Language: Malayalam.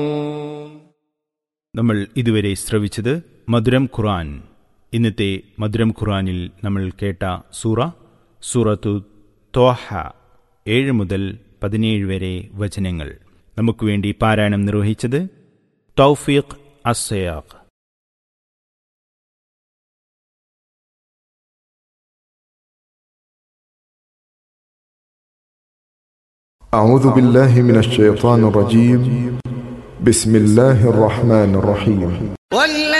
നമ്മൾ ഇതുവരെ ശ്രവിച്ചത് മധുരം ഖുറാൻ ഇന്നത്തെ മധുരം ഖുറാനിൽ നമ്മൾ കേട്ട സൂറ സൂറത്തു തോഹ ഏഴ് മുതൽ പതിനേഴ് വരെ വചനങ്ങൾ നമുക്ക് വേണ്ടി പാരായണം നിർവഹിച്ചത് തൗഫീഖ് അസയാഖ് أعوذ بالله من الشيطان الرجيم بسم الله الرحمن الرحيم والذين